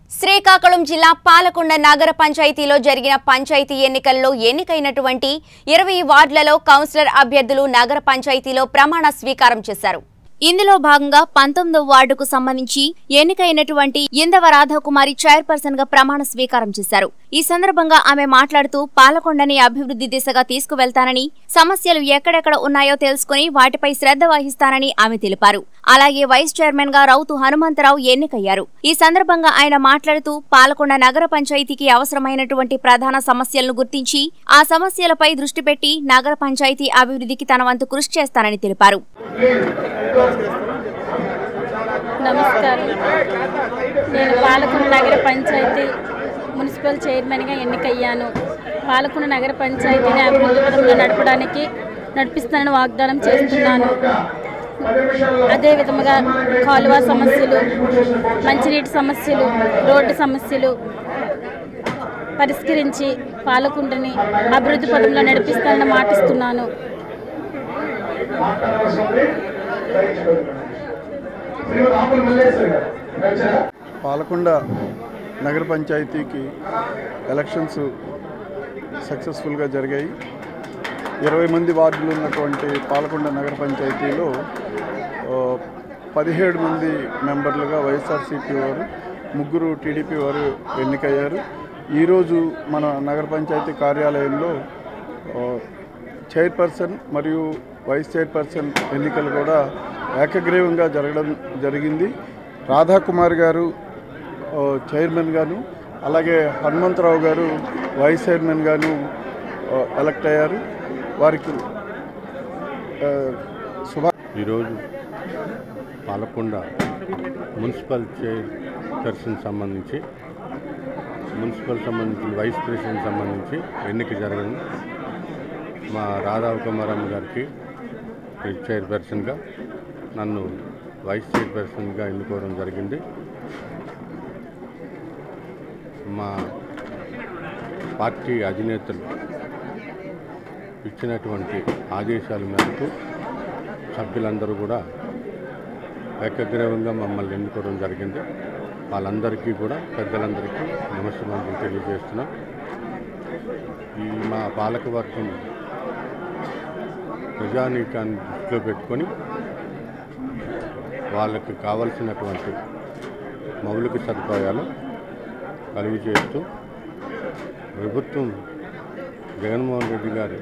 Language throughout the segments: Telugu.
శ్రీకాకుళం జిల్లా పాలకొండ నగర పంచాయతీలో జరిగిన పంచాయతీ ఎన్నికల్లో ఎన్నికైనటువంటి ఇరవై వార్డులలో కౌన్సిలర్ అభ్యర్థులు నగర పంచాయతీలో ప్రమాణ స్వీకారం చేశారు ఇందులో భాగంగా పంతొమ్మిదో వార్డుకు సంబంధించి ఎన్నికైనటువంటి ఇందవ రాధాకుమారి చైర్పర్సన్ గా ప్రమాణ స్వీకారం చేశారు ఈ సందర్భంగా ఆమె మాట్లాడుతూ పాలకొండని అభివృద్ధి దిశగా తీసుకువెళ్తానని సమస్యలు ఎక్కడెక్కడ ఉన్నాయో తెలుసుకుని వాటిపై శ్రద్ధ వహిస్తానని ఆమె తెలిపారు అలాగే వైస్ చైర్మన్ గా రౌతు హనుమంతరావు ఎన్నికయ్యారు ఈ సందర్భంగా ఆయన మాట్లాడుతూ పాలకొండ నగర పంచాయతీకి అవసరమైనటువంటి ప్రధాన సమస్యలను గుర్తించి ఆ సమస్యలపై దృష్టి పెట్టి నగర పంచాయతీ అభివృద్ధికి తన వంతు కృషి చేస్తానని తెలిపారు నమస్కారం నేను పాలకొండ నగర పంచాయతీ మున్సిపల్ చైర్మన్గా ఎన్నికయ్యాను పాలకొండ నగర పంచాయతీని అభివృద్ధి పదంలో నడపడానికి నడిపిస్తానని వాగ్దానం చేస్తున్నాను అదే విధముగా కాలువ సమస్యలు మంచినీటి సమస్యలు రోడ్డు సమస్యలు పరిష్కరించి పాలకుండని అభివృద్ధి పదంలో నడిపిస్తానని మాటిస్తున్నాను పాలకొండ నగర పంచాయతీకి ఎలక్షన్స్ సక్సెస్ఫుల్గా జరిగాయి ఇరవై మంది వార్డులు ఉన్నటువంటి పాలకొండ నగర పంచాయతీలో ఆ, పదిహేడు మంది మెంబర్లుగా వైఎస్ఆర్సీపీ వారు ముగ్గురు టీడీపీ వారు ఎన్నికయ్యారు ఈరోజు మన నగర పంచాయతీ కార్యాలయంలో ఆ, చైర్పర్సన్ మరియు వైస్ చైర్పర్సన్ ఎన్నికలు కూడా ఏకగ్రీవంగా జరగడం జరిగింది రాధాకుమార్ గారు ఆ, చైర్మన్ గాను అలాగే హనుమంతరావు గారు వైస్ చైర్మన్ గాను ఆ, ఎలక్ట్ అయ్యారు వారికి ఆ, శుభ ఈరోజు పాలకొండ మున్సిపల్ చైర్పర్సన్ సంబంధించి మున్సిపల్ సంబంధించి వైస్ ప్రెసిడెంట్ సంబంధించి ఎన్నిక జరిగింది మా రాధావ్ కుమారమ్మ గారికి చైర్పర్సన్గా నన్ను వైస్ చైర్పర్సన్గా ఎన్నుకోవడం జరిగింది మా పార్టీ అధినేతలు ఇచ్చినటువంటి ఆదేశాల మేరకు సభ్యులందరూ కూడా ఏకగ్రీవంగా మమ్మల్ని ఎన్నుకోవడం జరిగింది వాళ్ళందరికీ కూడా పెద్దలందరికీ నమస్కారం తెలియజేస్తున్నాం ఈ మా పాలకవర్గం ప్రజానీకాన్ని దృష్టిలో పెట్టుకొని వాళ్ళకి కావలసినటువంటి మౌలిక సదుపాయాలు కలుగు చేస్తూ ప్రభుత్వం జగన్మోహన్ రెడ్డి గారి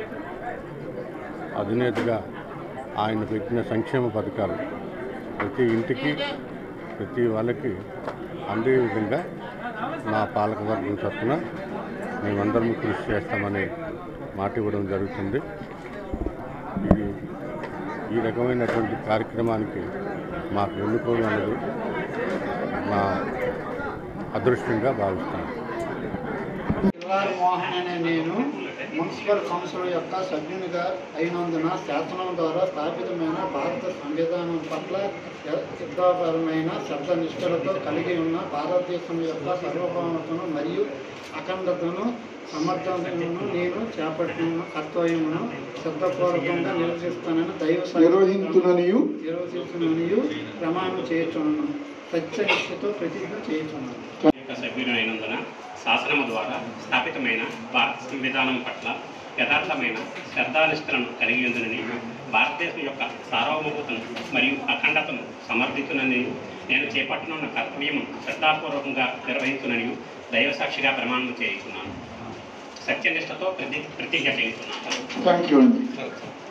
అధినేతగా ఆయన పెట్టిన సంక్షేమ పథకాలు ప్రతి ఇంటికి ప్రతి వాళ్ళకి అందే విధంగా మా పాలకవర్గం తరఫున మేమందరం కృషి చేస్తామని మాట ఇవ్వడం జరుగుతుంది ఇది ఈ రకమైనటువంటి కార్యక్రమానికి మాకు ఎన్నుకోవడం అనేది మా అదృష్టంగా భావిస్తాను పిల్లారి మోహన్ అనే నేను మున్సిపల్ కౌన్సిల్ యొక్క సభ్యునిగా అయినందున శాసనం ద్వారా స్థాపితమైన భారత సంవిధానం పట్ల సిద్ధాపరమైన శబ్ద నిష్ఠలతో కలిగి ఉన్న భారతదేశం యొక్క సర్వభౌమతను మరియు అఖండతను సమర్థతను నేను చేపట్టిన కర్తవ్యమును శ్రద్ధపూర్వకంగా నిర్వహిస్తానని దైవ నిర్వహించుననియు నిర్వహిస్తున్ననియు ప్రమాణం చేయుచున్నాను సత్యనిష్ఠతో ప్రతిజ్ఞ చేయుచున్నాను యొక్క సభ్యుడైనందున శాసనము ద్వారా స్థాపితమైన భారత సంవిధానం పట్ల యథార్థమైన శ్రద్ధానిష్టలను కలిగి ఉందని భారతదేశం యొక్క సార్వభౌమతను మరియు అఖండతను సమర్థించునని నేను చేపట్టనున్న కర్తవ్యము శ్రద్ధాపూర్వకంగా నిర్వహించునని దైవ సాక్షిగా ప్రమాణం చేయుచున్నాను సత్యనిష్టతో ప్రతి ప్రతిజ్ఞ చేయుచున్నాను థ్యాంక్ యూ అండి